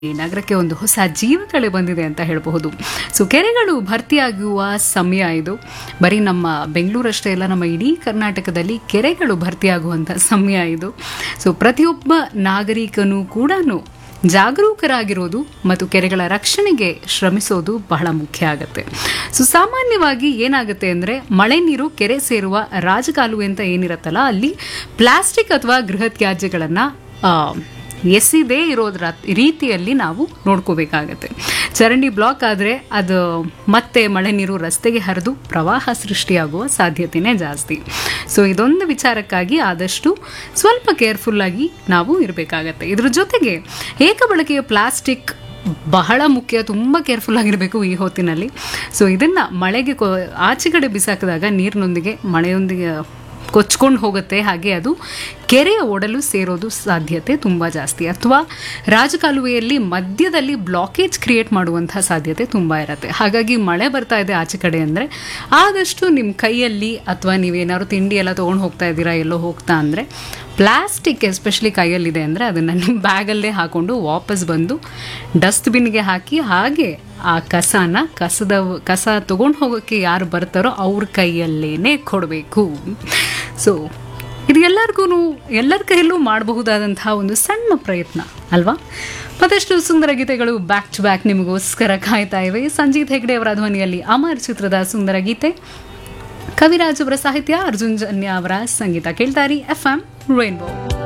ಈ ನಗರಕ್ಕೆ ಒಂದು ಹೊಸ ಜೀವಕಳೆ ಬಂದಿದೆ ಅಂತ ಹೇಳಬಹುದು ಸೊ ಕೆರೆಗಳು ಭರ್ತಿಯಾಗುವ ಸಮಯ ಇದು ಬರೀ ನಮ್ಮ ಬೆಂಗಳೂರಷ್ಟೇ ಅಲ್ಲ ನಮ್ಮ ಇಡೀ ಕರ್ನಾಟಕದಲ್ಲಿ ಕೆರೆಗಳು ಭರ್ತಿಯಾಗುವಂಥ ಸಮಯ ಇದು ಸೊ ಪ್ರತಿಯೊಬ್ಬ ನಾಗರಿಕನೂ ಕೂಡ ಜಾಗರೂಕರಾಗಿರೋದು ಮತ್ತು ಕೆರೆಗಳ ರಕ್ಷಣೆಗೆ ಶ್ರಮಿಸೋದು ಬಹಳ ಮುಖ್ಯ ಆಗುತ್ತೆ ಸೊ ಸಾಮಾನ್ಯವಾಗಿ ಏನಾಗುತ್ತೆ ಅಂದರೆ ಮಳೆ ನೀರು ಕೆರೆ ಸೇರುವ ರಾಜಕಾಲುವೆ ಅಂತ ಏನಿರುತ್ತಲ್ಲ ಅಲ್ಲಿ ಪ್ಲಾಸ್ಟಿಕ್ ಅಥವಾ ಗೃಹ ತ್ಯಾಜ್ಯಗಳನ್ನು ಎಸಿದೇ ಇರೋದ್ರ ರೀತಿಯಲ್ಲಿ ನಾವು ನೋಡ್ಕೋಬೇಕಾಗತ್ತೆ ಚರಂಡಿ ಬ್ಲಾಕ್ ಆದರೆ ಅದು ಮತ್ತೆ ಮಳೆ ನೀರು ರಸ್ತೆಗೆ ಹರಿದು ಪ್ರವಾಹ ಸೃಷ್ಟಿಯಾಗುವ ಸಾಧ್ಯತೆನೇ ಜಾಸ್ತಿ ಸೊ ಇದೊಂದು ವಿಚಾರಕ್ಕಾಗಿ ಆದಷ್ಟು ಸ್ವಲ್ಪ ಕೇರ್ಫುಲ್ಲಾಗಿ ನಾವು ಇರಬೇಕಾಗತ್ತೆ ಇದ್ರ ಜೊತೆಗೆ ಏಕಬಳಕೆಯ ಪ್ಲಾಸ್ಟಿಕ್ ಬಹಳ ಮುಖ್ಯ ತುಂಬ ಕೇರ್ಫುಲ್ ಆಗಿರಬೇಕು ಈ ಹೊತ್ತಿನಲ್ಲಿ ಸೊ ಇದನ್ನು ಮಳೆಗೆ ಕೊ ಆಚೆ ಕಡೆ ಬಿಸಾಕಿದಾಗ ನೀರಿನೊಂದಿಗೆ ಮಳೆಯೊಂದಿಗೆ ಕೊಚ್ಕೊಂಡು ಹೋಗುತ್ತೆ ಹಾಗೆ ಅದು ಕೆರೆಯ ಒಡಲು ಸೇರೋದು ಸಾಧ್ಯತೆ ತುಂಬ ಜಾಸ್ತಿ ಅಥವಾ ರಾಜಕಾಲುವೆಯಲ್ಲಿ ಮಧ್ಯದಲ್ಲಿ ಬ್ಲಾಕೇಜ್ ಕ್ರಿಯೇಟ್ ಮಾಡುವಂಥ ಸಾಧ್ಯತೆ ತುಂಬ ಇರುತ್ತೆ ಹಾಗಾಗಿ ಮಳೆ ಬರ್ತಾ ಇದೆ ಆಚೆ ಕಡೆ ಅಂದರೆ ಆದಷ್ಟು ನಿಮ್ಮ ಕೈಯಲ್ಲಿ ಅಥವಾ ನೀವೇನಾದ್ರು ತಿಂಡಿ ಎಲ್ಲ ತೊಗೊಂಡು ಹೋಗ್ತಾ ಇದ್ದೀರಾ ಎಲ್ಲೋ ಹೋಗ್ತಾ ಅಂದರೆ ಪ್ಲಾಸ್ಟಿಕ್ ಎಸ್ಪೆಷಲಿ ಕೈಯಲ್ಲಿದೆ ಅಂದರೆ ಅದನ್ನು ನಿಮ್ಮ ಬ್ಯಾಗಲ್ಲೇ ಹಾಕೊಂಡು ವಾಪಸ್ ಬಂದು ಡಸ್ಟ್ಬಿನ್ಗೆ ಹಾಕಿ ಹಾಗೆ ಆ ಕಸನ ಕಸದ ಕಸ ತೊಗೊಂಡು ಹೋಗೋಕ್ಕೆ ಯಾರು ಬರ್ತಾರೋ ಅವ್ರ ಕೈಯಲ್ಲೇನೆ ಕೊಡಬೇಕು ಸೊ ಇದು ಎಲ್ಲರಿಗೂ ಎಲ್ಲರ ಕೈಯಲ್ಲೂ ಮಾಡಬಹುದಾದಂತಹ ಒಂದು ಸಣ್ಣ ಪ್ರಯತ್ನ ಅಲ್ವಾ ಮತ್ತಷ್ಟು ಸುಂದರ ಗೀತೆಗಳು ಬ್ಯಾಕ್ ಟು ಬ್ಯಾಕ್ ನಿಮಗೋಸ್ಕರ ಕಾಯ್ತಾ ಇವೆ ಸಂಜೀತ್ ಹೆಗ್ಡೆ ಅವರ ಧ್ವನಿಯಲ್ಲಿ ಅಮರ್ ಚಿತ್ರದ ಸುಂದರ ಗೀತೆ ಕವಿರಾಜ್ ಅವರ ಸಾಹಿತ್ಯ ಅರ್ಜುನ್ ಜನ್ಯ ಅವರ ಸಂಗೀತ ಕೇಳ್ತಾರಿ ಎಫ್ ಎಂ ರೈನ್ಬೋ